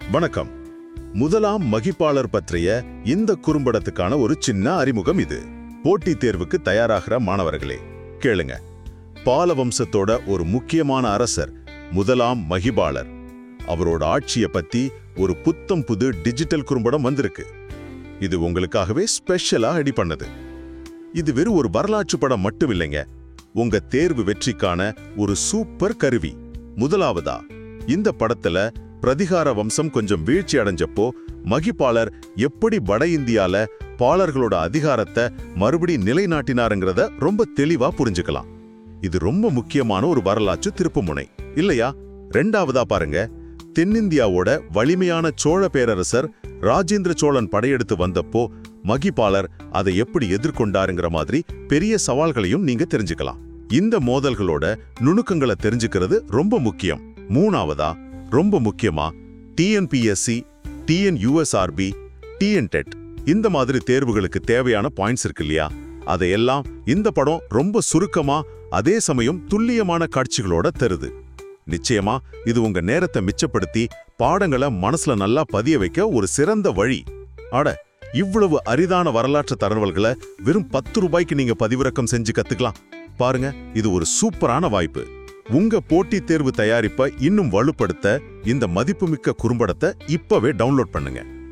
வணக்கம் முதலாம் மகிப்பாளர் பற்றிய இந்த குறும்படத்துக்கான ஒரு சின்ன அறிமுகம் இது போட்டித் தேர்வுக்கு தயாராகிற மாணவர்களே கேளுங்க பால வம்சத்தோட ஒரு முக்கியமான அரசர் முதலாம் மகிபாலர் அவரோட ஆட்சியை பத்தி ஒரு புத்தம் புது டிஜிட்டல் குறும்படம் வந்திருக்கு இது உங்களுக்காகவே ஸ்பெஷலா ரெடி பண்ணது இது வெறும் ஒரு வரலாற்று படம் மட்டும் இல்லைங்க உங்க தேர்வு வெற்றிக்கான ஒரு சூப்பர் கருவி முதலாவதா இந்த படத்துல பிரதிகார வம்சம் கொஞ்சம் வீழ்ச்சி அடைஞ்சப்போ மகிபாலர் எப்படி வட இந்தியால பாலர்களோட அதிகாரத்தை மறுபடி நிலைநாட்டினாருங்கிறத ரொம்ப தெளிவா புரிஞ்சுக்கலாம் இது ரொம்ப முக்கியமான ஒரு வரலாற்று திருப்புமுனை இல்லையா ரெண்டாவதா பாருங்க தென்னிந்தியாவோட வலிமையான சோழ பேரரசர் ராஜேந்திர சோழன் படையெடுத்து வந்தப்போ மகிபாலர் அதை எப்படி எதிர்கொண்டாருங்கிற மாதிரி பெரிய சவால்களையும் நீங்க தெரிஞ்சுக்கலாம் இந்த மோதல்களோட நுணுக்கங்களை தெரிஞ்சுக்கிறது ரொம்ப முக்கியம் மூணாவதா ரொம்ப முக்கியமா டிஎன்பிஎஸ்சி டிஎன்யூஎஸ்ஆர்பி டிஎன்டெட் இந்த மாதிரி தேர்வுகளுக்கு தேவையான பாயிண்ட்ஸ் இருக்கு இல்லையா அதையெல்லாம் இந்த படம் ரொம்ப சுருக்கமா அதே சமயம் துல்லியமான காட்சிகளோட தருது நிச்சயமா இது உங்க நேரத்தை மிச்சப்படுத்தி பாடங்களை மனசுல நல்லா பதிய வைக்க ஒரு சிறந்த வழி அட இவ்வளவு அரிதான வரலாற்று தகவல்களை வெறும் பத்து ரூபாய்க்கு நீங்க பதிவிறக்கம் செஞ்சு கத்துக்கலாம் பாருங்க இது ஒரு சூப்பரான வாய்ப்பு உங்க போட்டித் தேர்வு தயாரிப்பை இன்னும் வலுப்படுத்த இந்த மதிப்புமிக்க குறும்படத்தை இப்பவே டவுன்லோட் பண்ணுங்க